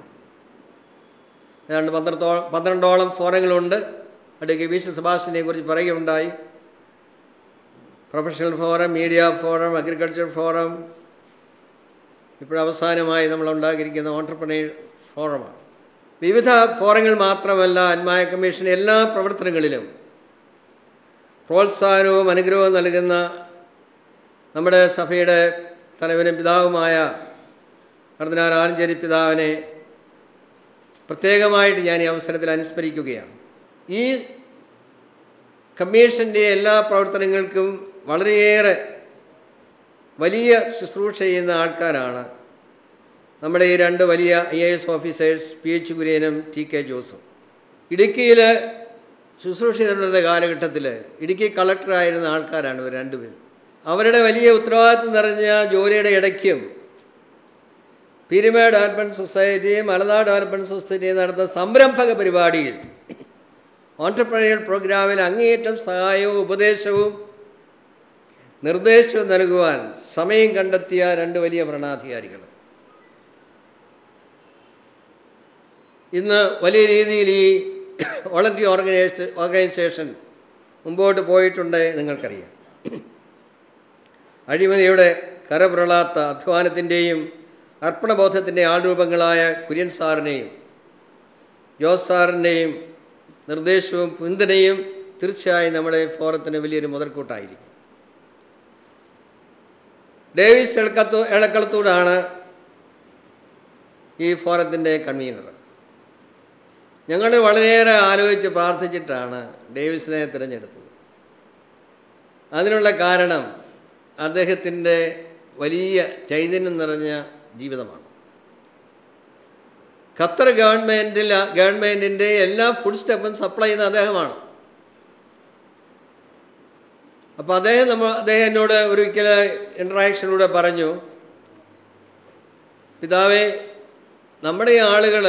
S4: ഏതാണ്ട് പന്ത്രണ്ടോളം പന്ത്രണ്ടോളം ഫോറങ്ങളുണ്ട് അടുക്കി വി സി സുഭാഷിനെ കുറിച്ച് പറയുകയുണ്ടായി professional forum media forum agriculture forum ഇപ്പോഴവസാനമായി നമ്മൾ ഉണ്ടാക്കിയിരിക്കുന്ന ഓൺടർപ്രണീർ ഫോറമാണ് വിവിധ ഫോറങ്ങൾ മാത്രമല്ല അന്മായ കമ്മീഷൻ എല്ലാ പ്രവർത്തനങ്ങളിലും പ്രോത്സാഹനവും അനുഗ്രഹവും നൽകുന്ന നമ്മുടെ സഭയുടെ തലവനും പിതാവുമായ കർദിനാൾ ആലഞ്ചേരി പിതാവിനെ പ്രത്യേകമായിട്ട് ഞാൻ ഈ അവസരത്തിൽ അനുസ്മരിക്കുകയാണ് ഈ കമ്മീഷൻ്റെ എല്ലാ പ്രവർത്തനങ്ങൾക്കും വളരെയേറെ വലിയ ശുശ്രൂഷ ചെയ്യുന്ന ആൾക്കാരാണ് നമ്മുടെ ഈ രണ്ട് വലിയ ഐ എ എസ് ഓഫീസേഴ്സ് പി എച്ച് കുര്യനും ടി കെ ജോസും ഇടുക്കിയിൽ ശുശ്രൂഷ ചെയ്തിരുന്ന കാലഘട്ടത്തിൽ ഇടുക്കി കളക്ടറായിരുന്ന ആൾക്കാരാണ് ഇവർ രണ്ടുപേരും അവരുടെ വലിയ ഉത്തരവാദിത്വം നിറഞ്ഞ ജോലിയുടെ ഇടയ്ക്കും പീരുമ ഡെവലപ്മെൻറ്റ് സൊസൈറ്റിയും മലനാട് ഡെവലപ്മെൻറ്റ് സൊസൈറ്റിയും നടത്തുന്ന സംരംഭക പരിപാടിയിൽ ഓൺടർപ്രണറിയൽ പ്രോഗ്രാമിൽ അങ്ങേയറ്റം സഹായവും ഉപദേശവും നിർദ്ദേശവും നൽകുവാൻ സമയം കണ്ടെത്തിയ രണ്ട് വലിയ ഭരണാധികാരികൾ ഇന്ന് വലിയ രീതിയിൽ ഈ വോളണ്ടറി ഓർഗനൈസ് ഓർഗനൈസേഷൻ മുമ്പോട്ട് പോയിട്ടുണ്ട് നിങ്ങൾക്കറിയാം അഴിമതിയുടെ കരപുരളാത്ത അധ്വാനത്തിൻ്റെയും അർപ്പണബോധത്തിൻ്റെ ആൾരൂപങ്ങളായ കുര്യൻ സാറിനെയും ജോസ് സാറിൻ്റെയും നിർദ്ദേശവും പിന്തുണയും തീർച്ചയായും നമ്മുടെ ഫോറത്തിന് വലിയൊരു മുതൽക്കൂട്ടായിരിക്കും ഡേവിസ് എളക്കത്തൂ എളക്കളത്തൂടാണ് ഈ ഫോറത്തിൻ്റെ കൺവീനർ ഞങ്ങൾ വളരെയേറെ ആലോചിച്ച് പ്രാർത്ഥിച്ചിട്ടാണ് ഡേവിസിനെ തിരഞ്ഞെടുത്തത് അതിനുള്ള കാരണം അദ്ദേഹത്തിൻ്റെ വലിയ ചൈതന്യം നിറഞ്ഞ ജീവിതമാണ് ഖത്തർ ഗവൺമെൻറ്റിൽ ഗവൺമെൻറ്റിൻ്റെ എല്ലാ ഫുഡ് സ്റ്റെപ്പും സപ്ലൈ ചെയ്യുന്ന അദ്ദേഹമാണ് അപ്പോൾ അദ്ദേഹം നമ്മൾ അദ്ദേഹം എന്നോട് ഒരിക്കൽ ഇൻട്രാക്ഷനിലൂടെ പറഞ്ഞു പിതാവേ നമ്മുടെ ഈ ആളുകൾ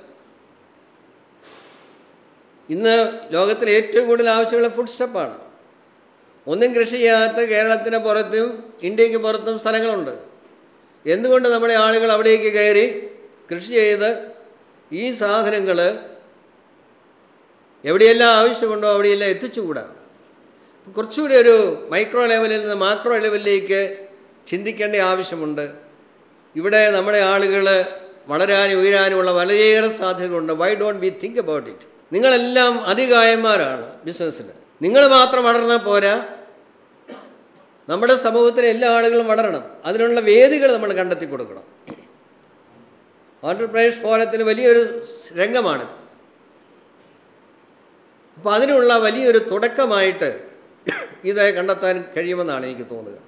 S4: ഇന്ന് ലോകത്തിൽ ഏറ്റവും കൂടുതൽ ആവശ്യമുള്ള ഫുഡ് സ്റ്റെപ്പാണ് ഒന്നും കൃഷി ചെയ്യാത്ത കേരളത്തിന് പുറത്തും ഇന്ത്യക്ക് പുറത്തും സ്ഥലങ്ങളുണ്ട് എന്തുകൊണ്ട് നമ്മുടെ ആളുകൾ അവിടേക്ക് കയറി കൃഷി ചെയ്ത് ഈ സാധനങ്ങൾ എവിടെയെല്ലാം ആവശ്യമുണ്ടോ അവിടെയെല്ലാം എത്തിച്ചുകൂടാ കുറച്ചുകൂടി ഒരു മൈക്രോ ലെവലിൽ നിന്ന് മാക്രോ ലെവലിലേക്ക് ചിന്തിക്കേണ്ട ആവശ്യമുണ്ട് ഇവിടെ നമ്മുടെ ആളുകൾ വളരാനും ഉയരാനുമുള്ള വളരെയേറെ സാധ്യതകളുണ്ട് why don't be think about it നിങ്ങളെല്ലാം അതികായന്മാരാണ് ബിസിനസ്സിൽ നിങ്ങൾ മാത്രം വളർന്നാൽ പോരാ നമ്മുടെ സമൂഹത്തിലെ എല്ലാ ആളുകളും വളരണം അതിനുള്ള വേദികൾ നമ്മൾ കണ്ടെത്തി കൊടുക്കണം ഓണ്ടർപ്രൈസ് ഫോറത്തിന് വലിയൊരു രംഗമാണിത് അപ്പോൾ അതിനുള്ള വലിയൊരു തുടക്കമായിട്ട് ഇത് കണ്ടെത്താൻ കഴിയുമെന്നാണ് എനിക്ക് തോന്നുക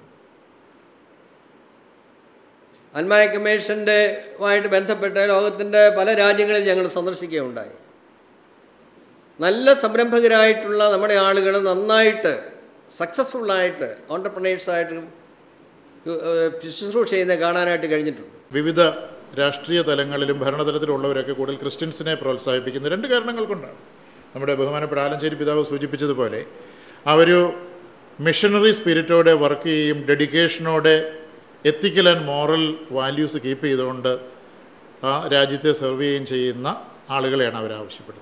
S4: അൽമായ കമ്മീഷൻ്റെ ആയിട്ട് ബന്ധപ്പെട്ട് ലോകത്തിൻ്റെ പല രാജ്യങ്ങളിൽ ഞങ്ങൾ സന്ദർശിക്കുകയുണ്ടായി നല്ല സംരംഭകരായിട്ടുള്ള നമ്മുടെ ആളുകൾ നന്നായിട്ട് സക്സസ്ഫുള്ളായിട്ട് ഓണ്ടർപ്രണേഴ്സായിട്ട് ശുശ്രൂഷ ചെയ്യുന്ന കാണാനായിട്ട് കഴിഞ്ഞിട്ടുണ്ട്
S5: വിവിധ രാഷ്ട്രീയ തലങ്ങളിലും ഭരണതലത്തിലുള്ളവരൊക്കെ കൂടുതൽ ക്രിസ്ത്യൻസിനെ പ്രോത്സാഹിപ്പിക്കുന്ന രണ്ട് കാരണങ്ങൾ കൊണ്ടാണ് നമ്മുടെ ബഹുമാനപ്പെട്ട ആലഞ്ചേരി പിതാവ് സൂചിപ്പിച്ചതുപോലെ ആ ഒരു മിഷണറി സ്പിരിറ്റോടെ വർക്ക് ചെയ്യുകയും ഡെഡിക്കേഷനോടെ ethical and moral values keep ചെയ്തുകൊണ്ട് ആ രാജ്യത്തെ സെർവ് ചെയ്യുകയും ചെയ്യുന്ന ആളുകളെയാണ് അവർ ആവശ്യപ്പെടുന്നത്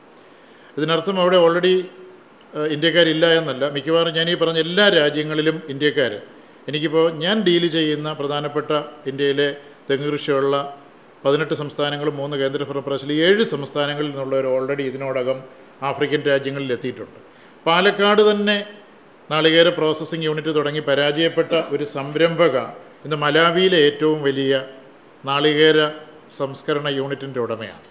S5: ഇതിനർത്ഥം അവിടെ ഓൾറെഡി ഇന്ത്യക്കാരില്ല എന്നല്ല മിക്കവാറും ഞാൻ ഈ പറഞ്ഞ എല്ലാ രാജ്യങ്ങളിലും ഇന്ത്യക്കാർ എനിക്കിപ്പോൾ ഞാൻ ഡീൽ ചെയ്യുന്ന പ്രധാനപ്പെട്ട ഇന്ത്യയിലെ തെങ്ങ് കൃഷിയുള്ള പതിനെട്ട് സംസ്ഥാനങ്ങളും മൂന്ന് കേന്ദ്രഭരണ പ്രദേശത്തിൽ ഏഴ് സംസ്ഥാനങ്ങളിൽ നിന്നുള്ളവർ ഓൾറെഡി ഇതിനോടകം ആഫ്രിക്കൻ രാജ്യങ്ങളിൽ എത്തിയിട്ടുണ്ട് പാലക്കാട് തന്നെ നാളികേര പ്രോസസ്സിംഗ് യൂണിറ്റ് തുടങ്ങി പരാജയപ്പെട്ട ഒരു സംരംഭക ഇന്ന് മലാവിയിലെ ഏറ്റവും വലിയ നാളികേര സംസ്കരണ യൂണിറ്റിൻ്റെ ഉടമയാണ്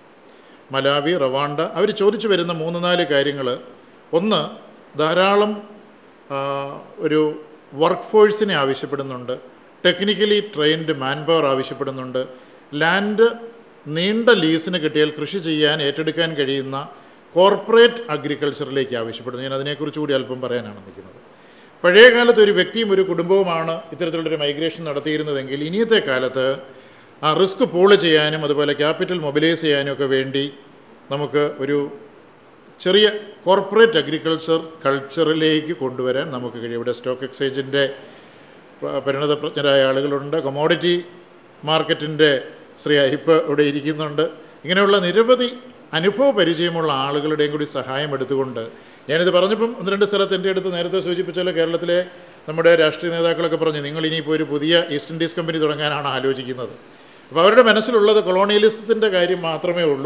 S5: മലാവി റവാണ്ട അവർ ചോദിച്ചു വരുന്ന മൂന്ന് നാല് കാര്യങ്ങൾ ഒന്ന് ധാരാളം ആ, ഒരു വർക്ക് ഫോഴ്സിനെ ആവശ്യപ്പെടുന്നുണ്ട് ടെക്നിക്കലി ട്രെയിൻഡ് മാൻ പവർ ആവശ്യപ്പെടുന്നുണ്ട് ലാൻഡ് നീണ്ട ലീസിന് കിട്ടിയാൽ കൃഷി ചെയ്യാൻ ഏറ്റെടുക്കാൻ കഴിയുന്ന കോർപ്പറേറ്റ് അഗ്രികൾച്ചറിലേക്ക് ആവശ്യപ്പെടുന്നു ഞാൻ അതിനെക്കുറിച്ച് കൂടി അല്പം പറയാനാണ് നിൽക്കുന്നത് പഴയ കാലത്ത് ഒരു വ്യക്തിയും ഒരു കുടുംബവുമാണ് ഇത്തരത്തിലുള്ളൊരു മൈഗ്രേഷൻ നടത്തിയിരുന്നതെങ്കിൽ ഇനിയത്തെ കാലത്ത് ആ റിസ്ക് പൂള് ചെയ്യാനും അതുപോലെ ക്യാപിറ്റൽ മൊബിലൈസ് ചെയ്യാനും ഒക്കെ വേണ്ടി നമുക്ക് ഒരു ചെറിയ കോർപ്പറേറ്റ് അഗ്രികൾച്ചർ കൾച്ചറിലേക്ക് കൊണ്ടുവരാൻ നമുക്ക് കഴിയും ഇവിടെ സ്റ്റോക്ക് എക്സ്ചേഞ്ചിൻ്റെ പരിണതപ്രജ്ഞരായ ആളുകളുണ്ട് കൊമോഡിറ്റി മാർക്കറ്റിൻ്റെ ശ്രീ അയ്പ് ഇവിടെ ഇരിക്കുന്നുണ്ട് ഇങ്ങനെയുള്ള നിരവധി അനുഭവ പരിചയമുള്ള ആളുകളുടെയും കൂടി സഹായം എടുത്തുകൊണ്ട് ഞാനിത് പറഞ്ഞപ്പം ഒന്ന് രണ്ട് സ്ഥലത്ത് എൻ്റെ അടുത്ത് നേരത്തെ സൂചിപ്പിച്ചാൽ കേരളത്തിലെ നമ്മുടെ രാഷ്ട്രീയ നേതാക്കളൊക്കെ പറഞ്ഞു നിങ്ങൾ ഇനിയിപ്പോൾ ഒരു പുതിയ ഈസ്റ്റ് ഇൻഡീസ് കമ്പനി തുടങ്ങാനാണ് ആലോചിക്കുന്നത് അപ്പോൾ അവരുടെ മനസ്സിലുള്ളത് കൊളോണിയലിസത്തിൻ്റെ കാര്യം മാത്രമേ ഉള്ളൂ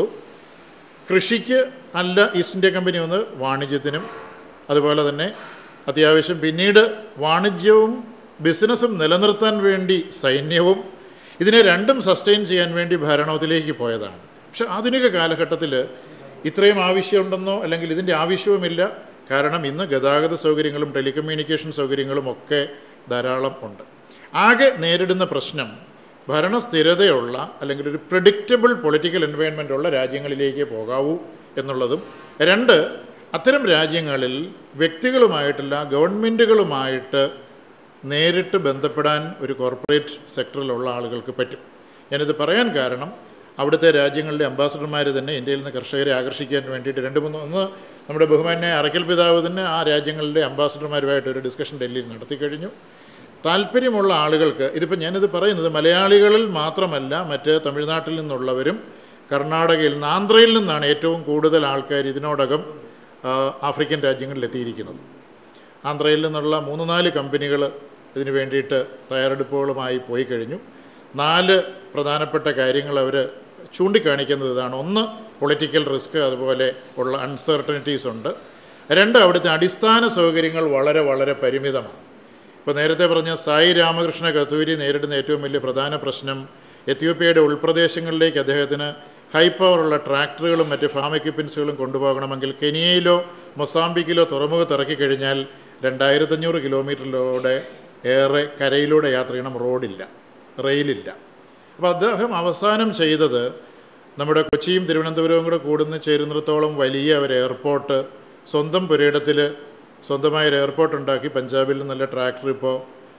S5: കൃഷിക്ക് അല്ല ഈസ്റ്റ് ഇന്ത്യ കമ്പനി വന്ന് വാണിജ്യത്തിനും അതുപോലെ തന്നെ അത്യാവശ്യം പിന്നീട് വാണിജ്യവും ബിസിനസ്സും നിലനിർത്താൻ വേണ്ടി സൈന്യവും ഇതിനെ രണ്ടും സസ്റ്റെയിൻ ചെയ്യാൻ വേണ്ടി ഭരണത്തിലേക്ക് പോയതാണ് പക്ഷെ ആധുനിക കാലഘട്ടത്തിൽ ഇത്രയും ആവശ്യമുണ്ടെന്നോ അല്ലെങ്കിൽ ഇതിൻ്റെ ആവശ്യവുമില്ല കാരണം ഇന്ന് ഗതാഗത സൗകര്യങ്ങളും ടെലികമ്മ്യൂണിക്കേഷൻ സൗകര്യങ്ങളും ഒക്കെ ധാരാളം ഉണ്ട് ആകെ നേരിടുന്ന പ്രശ്നം ഭരണസ്ഥിരതയുള്ള അല്ലെങ്കിൽ ഒരു പ്രഡിക്റ്റബിൾ പൊളിറ്റിക്കൽ എൻവയോൺമെൻ്റ് ഉള്ള രാജ്യങ്ങളിലേക്ക് പോകാവൂ എന്നുള്ളതും രണ്ട് അത്തരം രാജ്യങ്ങളിൽ വ്യക്തികളുമായിട്ടല്ല ഗവൺമെൻറ്റുകളുമായിട്ട് നേരിട്ട് ബന്ധപ്പെടാൻ ഒരു കോർപ്പറേറ്റ് സെക്ടറിലുള്ള ആളുകൾക്ക് പറ്റും ഞാനിത് പറയാൻ കാരണം അവിടുത്തെ രാജ്യങ്ങളിലെ അംബാസഡർമാർ തന്നെ ഇന്ത്യയിൽ നിന്ന് കർഷകരെ ആകർഷിക്കാൻ വേണ്ടിയിട്ട് രണ്ട് മൂന്ന് ഒന്ന് നമ്മുടെ ബഹുമാന്യ അറക്കൽ പിതാവ് തന്നെ ആ രാജ്യങ്ങളിലെ അംബാസഡർമാരുമായിട്ട് ഒരു ഡിസ്കഷൻ ഡൽഹിയിൽ നടത്തി കഴിഞ്ഞു താല്പര്യമുള്ള ആളുകൾക്ക് ഇതിപ്പോൾ ഞാനിത് പറയുന്നത് മലയാളികളിൽ മാത്രമല്ല മറ്റ് തമിഴ്നാട്ടിൽ നിന്നുള്ളവരും കർണാടകയിൽ നിന്ന് ആന്ധ്രയിൽ നിന്നാണ് ഏറ്റവും കൂടുതൽ ആൾക്കാർ ഇതിനോടകം ആ, ആഫ്രിക്കൻ രാജ്യങ്ങളിൽ എത്തിയിരിക്കുന്നത് ആന്ധ്രയിൽ നിന്നുള്ള മൂന്ന് നാല് കമ്പനികൾ ഇതിനു വേണ്ടിയിട്ട് തയ്യാറെടുപ്പുകളുമായി പോയി കഴിഞ്ഞു നാല് പ്രധാനപ്പെട്ട കാര്യങ്ങൾ അവർ ചൂണ്ടിക്കാണിക്കുന്നത് ഇതാണ് ഒന്ന് പൊളിറ്റിക്കൽ റിസ്ക് അതുപോലെ ഉള്ള അൺസർട്ടനിറ്റീസ് ഉണ്ട് രണ്ട് അവിടുത്തെ അടിസ്ഥാന സൗകര്യങ്ങൾ വളരെ വളരെ പരിമിതമാണ് ഇപ്പോൾ നേരത്തെ പറഞ്ഞ സായി രാമകൃഷ്ണ കത്തൂരി നേരിടുന്ന ഏറ്റവും വലിയ പ്രധാന പ്രശ്നം എത്യോപ്യയുടെ ഉൾപ്രദേശങ്ങളിലേക്ക് അദ്ദേഹത്തിന് ഹൈ പവറുള്ള ട്രാക്ടറുകളും മറ്റ് ഫാം എക്യുപ്മെൻസുകളും കൊണ്ടുപോകണമെങ്കിൽ കെനിയയിലോ മൊസാംബിക്കിലോ തുറമുഖത്ത് ഇറക്കിക്കഴിഞ്ഞാൽ രണ്ടായിരത്തഞ്ഞൂറ് കിലോമീറ്ററിലൂടെ ഏറെ കരയിലൂടെ യാത്ര ചെയ്യണം റോഡില്ല റെയിലില്ല അപ്പോൾ അദ്ദേഹം അവസാനം ചെയ്തത് നമ്മുടെ കൊച്ചിയും തിരുവനന്തപുരവും കൂടെ കൂടുന്ന ചേരുന്നിടത്തോളം വലിയ ഒരു എയർപോർട്ട് സ്വന്തം പുരയിടത്തിൽ സ്വന്തമായ ഒരു എയർപോർട്ട് ഉണ്ടാക്കി പഞ്ചാബിൽ നിന്നുള്ള ട്രാക്ടർ ഇപ്പോൾ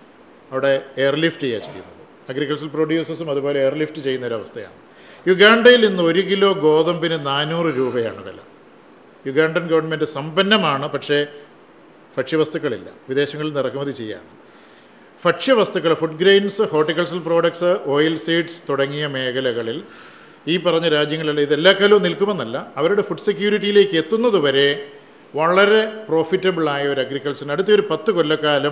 S5: അവിടെ എയർലിഫ്റ്റ് ചെയ്യുക ചെയ്യുന്നത് അഗ്രികൾച്ചർ പ്രൊഡ്യൂസേഴ്സും അതുപോലെ എയർലിഫ്റ്റ് ചെയ്യുന്ന ഒരവസ്ഥയാണ് യുഗാണ്ടയിൽ ഇന്ന് ഒരു കിലോ ഗോതമ്പിന് നാനൂറ് രൂപയാണ് വില യുഗാണ്ടൻ ഗവൺമെൻറ് സമ്പന്നമാണ് പക്ഷേ ഭക്ഷ്യവസ്തുക്കളില്ല വിദേശങ്ങളിൽ നിന്ന് ഇറക്കുമതി ചെയ്യാണ് ഭക്ഷ്യവസ്തുക്കൾ food grains horticulture products oilseeds തുടങ്ങിയ മേഖലകളിൽ ഈ പറഞ്ഞ രാജ്യങ്ങളിൽ ഇതെല്ലാ കാലവും നിൽക്കുമെന്നല്ല അവരുടെ ഫുഡ് സെക്യൂരിറ്റിയിലേക്ക് എത്തുന്നത് വരെ വളരെ പ്രോഫിറ്റബിളായ ഒരു അഗ്രികൾച്ചറിന് അടുത്തൊരു പത്ത് കൊല്ലക്കാലം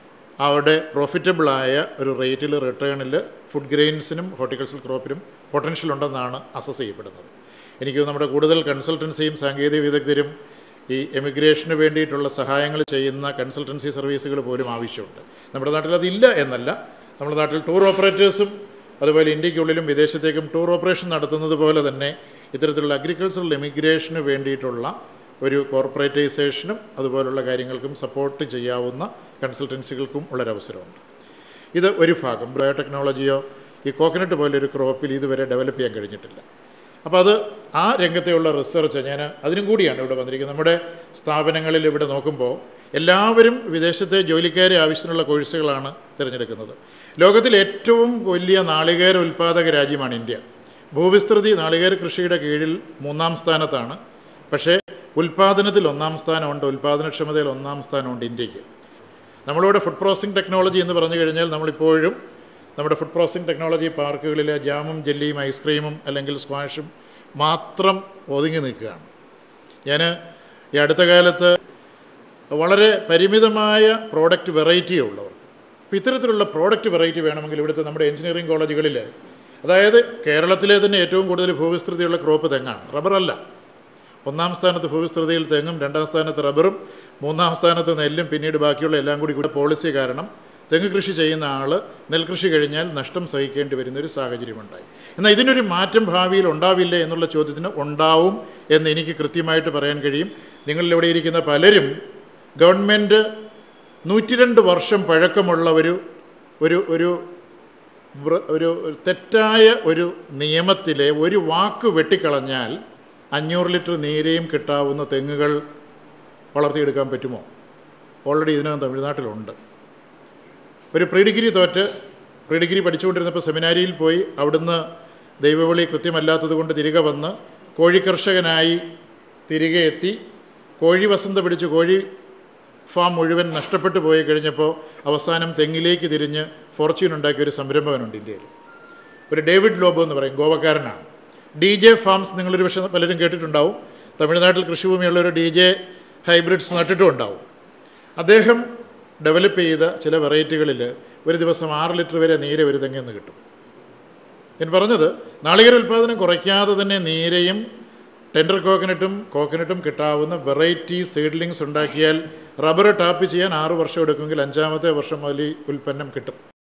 S5: അവിടെ പ്രോഫിറ്റബിളായ ഒരു റേറ്റിൽ റിട്ടേണിൽ ഫുഡ് ഗ്രെയിൻസിനും ഹോർട്ടിക്കൾച്ചർ ക്രോപ്പിനും പൊട്ടൻഷ്യൽ ഉണ്ടെന്നാണ് അസസ് ചെയ്യപ്പെടുന്നത് എനിക്ക് തോന്നുന്നു നമ്മുടെ കൂടുതൽ കൺസൾട്ടൻസിയും സാങ്കേതിക വിദഗ്ധരും ഈ എമിഗ്രേഷന് വേണ്ടിയിട്ടുള്ള സഹായങ്ങൾ ചെയ്യുന്ന കൺസൾട്ടൻസി സർവീസുകൾ പോലും ആവശ്യമുണ്ട് നമ്മുടെ നാട്ടിൽ അതില്ല എന്നല്ല നമ്മുടെ നാട്ടിൽ ടൂർ ഓപ്പറേറ്റേഴ്സും അതുപോലെ ഇന്ത്യക്കുള്ളിലും വിദേശത്തേക്കും ടൂർ ഓപ്പറേഷൻ നടത്തുന്നത് പോലെ തന്നെ ഇത്തരത്തിലുള്ള അഗ്രികൾച്ചറൽ എമിഗ്രേഷന് വേണ്ടിയിട്ടുള്ള ഒരു കോർപ്പറേറ്റൈസേഷനും അതുപോലുള്ള കാര്യങ്ങൾക്കും സപ്പോർട്ട് ചെയ്യാവുന്ന കൺസൾട്ടൻസികൾക്കും ഉള്ളൊരവസരമുണ്ട് ഇത് ഒരു ഭാഗം ബയോടെക്നോളജിയോ ഈ കോക്കനട്ട് പോലെ ഒരു ക്രോപ്പിൽ ഇതുവരെ ഡെവലപ്പ് ചെയ്യാൻ കഴിഞ്ഞിട്ടില്ല അപ്പോൾ അത് ആ രംഗത്തെയുള്ള റിസർച്ച് ഞാൻ അതിനും കൂടിയാണ് ഇവിടെ വന്നിരിക്കുന്നത് നമ്മുടെ സ്ഥാപനങ്ങളിൽ ഇവിടെ നോക്കുമ്പോൾ എല്ലാവരും വിദേശത്തെ ജോലിക്കാരെ ആവശ്യത്തിനുള്ള കോഴ്സുകളാണ് തിരഞ്ഞെടുക്കുന്നത് ലോകത്തിൽ ഏറ്റവും വലിയ നാളികേര ഉൽപ്പാദക രാജ്യമാണ് ഇന്ത്യ ഭൂവിസ്തൃതി നാളികേര കൃഷിയുടെ കീഴിൽ മൂന്നാം സ്ഥാനത്താണ് പക്ഷേ ഉൽപ്പാദനത്തിൽ ഒന്നാം സ്ഥാനമുണ്ട് ഉൽപ്പാദനക്ഷമതയിൽ ഒന്നാം സ്ഥാനമുണ്ട് ഇന്ത്യക്ക് നമ്മളിവിടെ ഫുഡ് പ്രോസസ്സിംഗ് ടെക്നോളജി എന്ന് പറഞ്ഞു കഴിഞ്ഞാൽ നമ്മളിപ്പോഴും നമ്മുടെ ഫുഡ് പ്രോസസ്സിംഗ് ടെക്നോളജി പാർക്കുകളിലെ ജാമും ജെല്ലിയും ഐസ്ക്രീമും അല്ലെങ്കിൽ സ്ക്വാഷും മാത്രം ഒതുങ്ങി നിൽക്കുകയാണ് ഞാൻ ഈ അടുത്ത കാലത്ത് വളരെ പരിമിതമായ പ്രോഡക്റ്റ് വെറൈറ്റിയേ ഉള്ളവർ അപ്പോൾ ഇത്തരത്തിലുള്ള പ്രോഡക്റ്റ് വെറൈറ്റി വേണമെങ്കിൽ ഇവിടുത്തെ നമ്മുടെ എഞ്ചിനീയറിംഗ് കോളേജുകളിൽ അതായത് കേരളത്തിലെ തന്നെ ഏറ്റവും കൂടുതൽ ഭൂവിസ്തൃതിയുള്ള ക്രോപ്പ് തെങ്ങാണ് റബ്ബറല്ല ഒന്നാം സ്ഥാനത്ത് ഭൂവിസ്തൃതിയിൽ തെങ്ങും രണ്ടാം സ്ഥാനത്ത് റബ്ബറും മൂന്നാം സ്ഥാനത്ത് നെല്ലും പിന്നീട് ബാക്കിയുള്ള എല്ലാം കൂടി കൂടെ പോളിസി കാരണം തെങ്ങ് കൃഷി ചെയ്യുന്ന ആൾ നെൽകൃഷി കഴിഞ്ഞാൽ നഷ്ടം സഹിക്കേണ്ടി വരുന്ന ഒരു സാഹചര്യമുണ്ടായി എന്നാൽ ഇതിനൊരു മാറ്റം ഭാവിയിൽ ഉണ്ടാവില്ല എന്നുള്ള ചോദ്യത്തിന് ഉണ്ടാവും എന്ന് എനിക്ക് കൃത്യമായിട്ട് പറയാൻ കഴിയും നിങ്ങളിവിടെ ഇരിക്കുന്ന പലരും ഗവൺമെൻറ് നൂറ്റിരണ്ട് വർഷം പഴക്കമുള്ള ഒരു ഒരു ഒരു വ്ര- ഒരു ഒരു തെറ്റായ ഒരു നിയമത്തിലെ ഒരു വാക്ക് വെട്ടിക്കളഞ്ഞാൽ അഞ്ഞൂറ് ലിറ്റർ നീരയും കിട്ടാവുന്ന തെങ്ങുകൾ വളർത്തിയെടുക്കാൻ പറ്റുമോ ഓൾറെഡി ഇതിനകം തമിഴ്നാട്ടിലുണ്ട് ഒരു പ്രീ ഡിഗ്രി തോറ്റ് പ്രീ ഡിഗ്രി പഠിച്ചുകൊണ്ടിരുന്നപ്പോൾ സെമിനാരിയിൽ പോയി അവിടുന്ന് ദൈവവിളി കൃത്യമല്ലാത്തത് കൊണ്ട് തിരികെ വന്ന് കോഴിക്കർഷകനായി തിരികെ എത്തി കോഴി വസന്ത പിടിച്ച് കോഴി ഫാം മുഴുവൻ നഷ്ടപ്പെട്ടു പോയി കഴിഞ്ഞപ്പോൾ അവസാനം തെങ്ങിലേക്ക് തിരിഞ്ഞ് ഫോർച്യൂൺ ഉണ്ടാക്കിയ ഒരു സംരംഭകനുണ്ട് ഇന്ത്യയിൽ ഒരു ഡേവിഡ് ലോബോ എന്ന് പറയും ഗോവക്കാരനാണ് ഡി ജെ ഫാംസ് നിങ്ങളൊരു പക്ഷേ പലരും കേട്ടിട്ടുണ്ടാവും തമിഴ്നാട്ടിൽ കൃഷിഭൂമിയുള്ള ഒരു ഡി ജെ ഹൈബ്രിഡ്സ് നട്ടിട്ടും ഉണ്ടാവും അദ്ദേഹം ഡെവലപ്പ് ചെയ്ത ചില വെറൈറ്റികളിൽ ഒരു ദിവസം ആറ് ലിറ്റർ വരെ നീര ഒരു തെങ്ങിൽ നിന്ന് കിട്ടും ഞാൻ പറഞ്ഞത് നാളികേര ഉൽപ്പാദനം കുറയ്ക്കാതെ തന്നെ നീരയും ടെൻഡർ കോക്കനട്ടും കോക്കനട്ടും കിട്ടാവുന്ന വെറൈറ്റി സീഡ്ലിങ്സ് ഉണ്ടാക്കിയാൽ റബ്ബർ ടാപ്പ് ചെയ്യാൻ ആറ് വർഷം എടുക്കുമെങ്കിൽ അഞ്ചാമത്തെ വർഷം മുതൽ ഈ ഉൽപ്പന്നം കിട്ടും